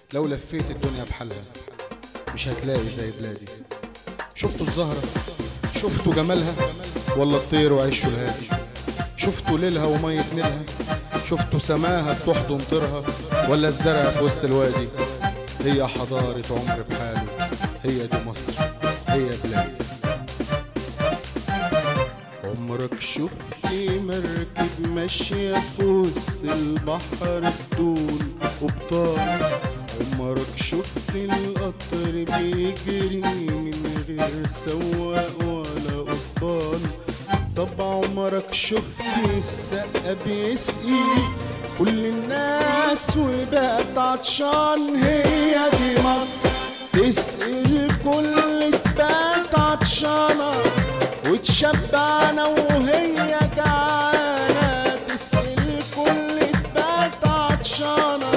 لو لفيت الدنيا بحالها مش هتلاقي زي بلادي شفتوا الزهرة شفتوا جمالها ولا الطير وعيشه الهادي شفتوا ليلها ومية نيلها شفتوا سماها بتحضن طيرها ولا الزرع في وسط الوادي هي حضارة عمر بحاله هي دي مصر هي بلادي عمرك شفت مركب ماشية في وسط البحر بدون قبطان عمرك شفت القطر بيجري من غير سواق ولا قبطان طب عمرك شفت السقا بيسقي كل الناس وبقت عطشان هي دي مصر تسقي الكل تبات عطشانة وتشبعنا وهي جعانة تسقي الكل تبات عطشانة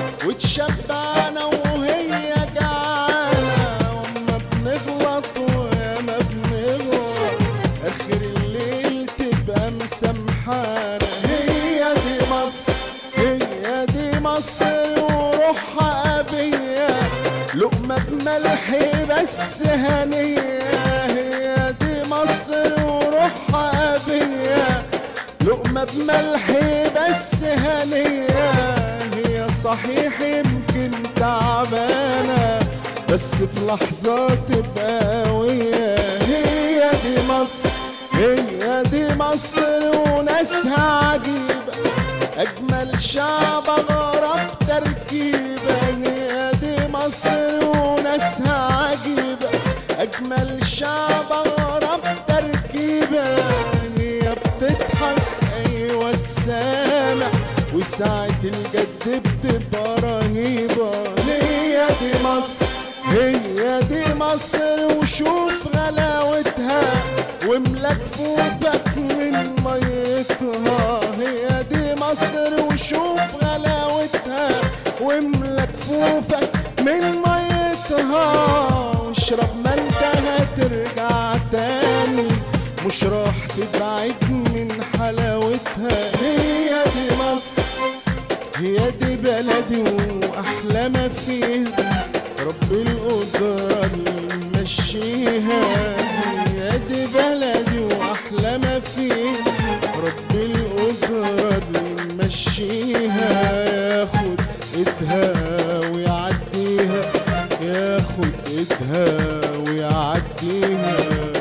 وتشبعنا وهي جعانة وما بنغلط وما بنغلط آخر الليل تبقى مسامحانا هي دي مصر هي دي مصر وروحها أبية لقمة بملح بس هنية هي دي مصر وروحها أبية لقمة بملح بس هنية هي صحيح يمكن تعبانة بس في لحظة تبقى قوية هي دي مصر هي دي مصر وناسها عجيبة أجمل شعب غرب تركيبة هي دي مصر وناسها عجيبة أجمل شعب غرب تركيبة هي بتضحك أيوة تسامع وساعة الجد بتبقى رهيبة هي دي مصر هي دي مصر وشوف غلاوتها واملك فوقك من ميتها هي دي مصر وشوف غلاوتها واملك فوقك من ميتها واشرب ما انت هترجع تاني مش راح تبعد من حلاوتها هي دي مصر هي دي بلدي واحلى ما فيها رب القدرة اللي مشيها هي دي بلدي واحلى ما فيها رب القدرة اللي مشيها ياخد ايدها ويعديها ياخد ايدها ويعديها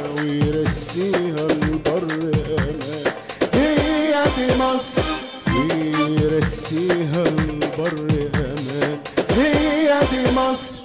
ويرسيها البر امان هي دي مصر ويرسيها البر امان هي دي مصر